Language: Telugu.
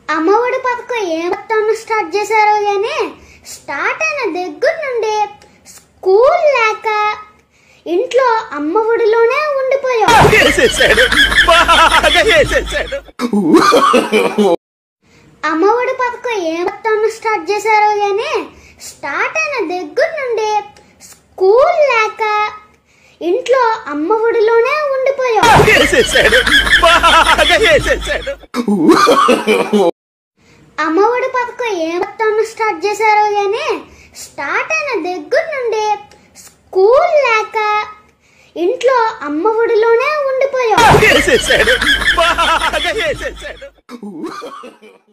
అమ్మఒడి పథకం ఏ మొత్తం స్టార్ట్ చేశారో గానీ స్టార్ట్ అయిన దగ్గర నుండి స్కూల్ లేక ఇంట్లో అమ్మఒడిలోనే ఉండిపోయాం వేసేసాడు బాగా వేసేసాడు అమ్మఒడి పథకం ఏ మొత్తం స్టార్ట్ చేశారో గానీ స్టార్ట్ అయిన దగ్గర నుండి స్కూల్ లేక ఇంట్లో అమ్మఒడిలోనే ఉండిపోయాం వేసేసాడు బాగా వేసేసాడు అమ్మఒడి పథకం ఏ మొత్తం స్టార్ట్ చేశారో గానీ స్టార్ట్ అయిన దగ్గర నుండి స్కూల్ లేక ఇంట్లో అమ్మఒడిలోనే ఉండిపోయాం వేసేసాడు బాగా వేసేసాడు